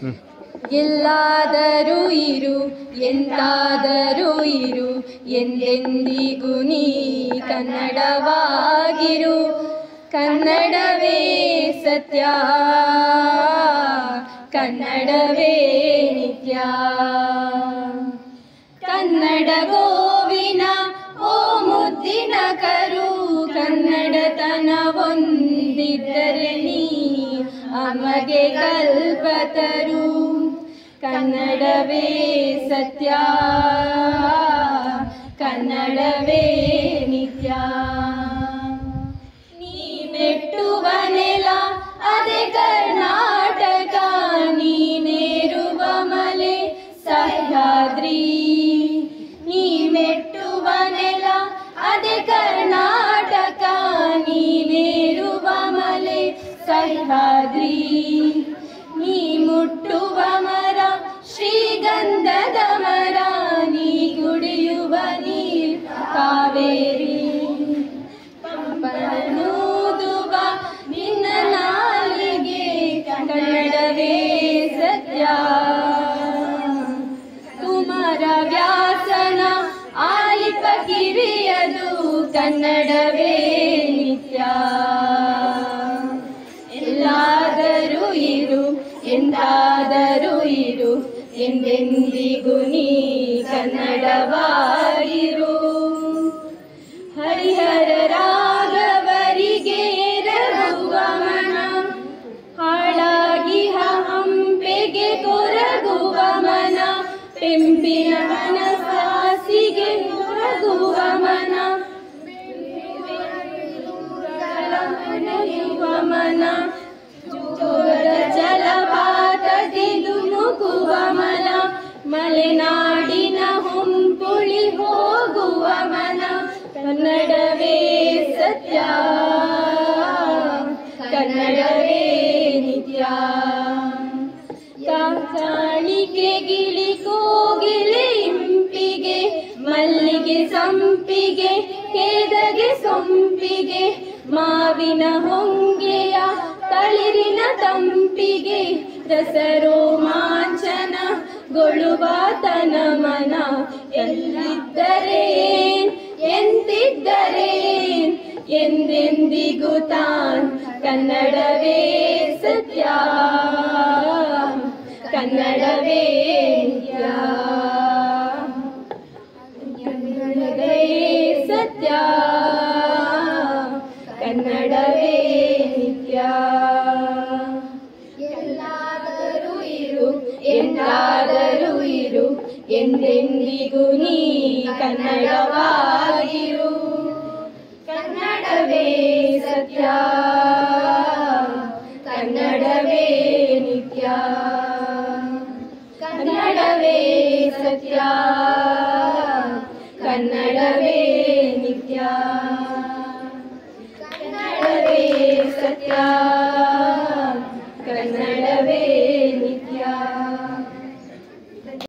ಎಲ್ಲಾದರೂ ಇರು ಎಂತಾದರೂ ಇರು ಎಂದೆಂದಿಗೂ ನೀ ಕನ್ನಡವಾಗಿರು ಕನ್ನಡವೇ ಸತ್ಯ ಕನ್ನಡವೇ ನಿತ್ಯ ಕನ್ನಡ ಗೋವಿನ ಓ ಮುದ್ದಿನ ಕರು ಕನ್ನಡತನ ಒಂದಿದ್ದರೆ ನೀ ಅಮಗೆ ಕಲ್ಪತರು ಕನ್ನಡವೇ ಸತ್ಯ ಕನ್ನಡವೇ ನಿತ್ಯ ನೀ ಮೆಟ್ಟುವ ನೆಲ ಅದೇ ಕರ್ನಾಟಕ ನೀನೇರುವ ಮಲೆ ಸಹ್ಯಾದ್ರಿ ನೀ ಮೆಟ್ಟುವ ನೆಲ ಅದೇ ಕರ್ನಾಟಕ ನೀನೇರುವ ಮಲೆ ಸಹ್ಯಾದ್ರಿ ನೀ ಮುಟ್ಟುವ ಮರ ಶ್ರೀಗಂಧದ ಮರ ನೀ ಕುಡಿಯುವ ನೀರ್ ಕಾವೇರಿ ಪಂಪನೂದುವ ನಿನ್ನ ನಾಲಿಗೆ ಕನ್ನಡವೇ ಸತ್ಯ ಕುಮಾರ ವ್ಯಾಸನ ಆಲಿಪ ಕಿವಿಯದು ಕನ್ನಡವೇ ನಿತ್ಯ ಎಲ್ಲಾದರೂ ಇರು ಎಂದಾದರೂ ಇರು ಎಂದೆಂದಿಗೂ ನೀ ಕನ್ನಡವಾಗಿರು ಹರಿಹರ ರಾಘವರಿಗೆ ರಘುವ ಮನ ಹಾಳಾಗಿ ಹಂಪೆಗೆ ಕೊರಗುವ ಮನ ಪೆಂಪಿನ ಮನಸಾಸಿಗೆ ಕೊರಗುವ ಮನ ಮನೆಯುವ ಮನ ಜೋರದ ಜಲಪಾತದಿ ಧುಮುಕುವ ಮನ ಮಲೆನಾಡಿನ ಹೊಂಪುಳಿ ಹೋಗುವ ಮನ ಕನ್ನಡವೇ ಸತ್ಯ ಕನ್ನಡವೇ ನಿತ್ಯ ಕಾಚಾಣಿಕೆ ಗಿಳಿ ಕೋಗಿಲೆ ಇಂಪಿಗೆ ಮಲ್ಲಿಗೆ ಸಂಪಿಗೆ ಕೇದಗೆ ಸೊಂಪಿಗೆ ಮಾವಿನ ಹೊಂಗೆಯ ತಳಿರಿನ ತಂಪಿಗೆ ರಸರೋಮಾಂಚನ ಗೊಳುವಾತನ ಮನ ಎಲ್ಲಿದ್ದರೆ ಎಂತಿದ್ದರೆ ಎಂದೆಂದಿಗೂ ತಾನ್ ಕನ್ನಡವೇ ಸತ್ಯ ಕನ್ನಡವೇ ನಿತ್ಯ ಕನ್ನಡವೇ ಸತ್ಯ ಕನ್ನಡವೇ ನಿತ್ಯ ಎಲ್ಲಾದರೂ ಇರು ಎಂದಾದರೂ ಇರು ಎಂದೆಂದಿಗೂ ನೀ ಕನ್ನಡವಾಗಿರು ಕನ್ನಡವೇ ಸತ್ಯ ಕನ್ನಡವೇ ನಿತ್ಯ ಕನ್ನಡವೇ ಸತ್ಯ ಕನ್ನಡವೇ ನಿತ್ಯ ಕನ್ನಡವೇ ಸತ್ಯ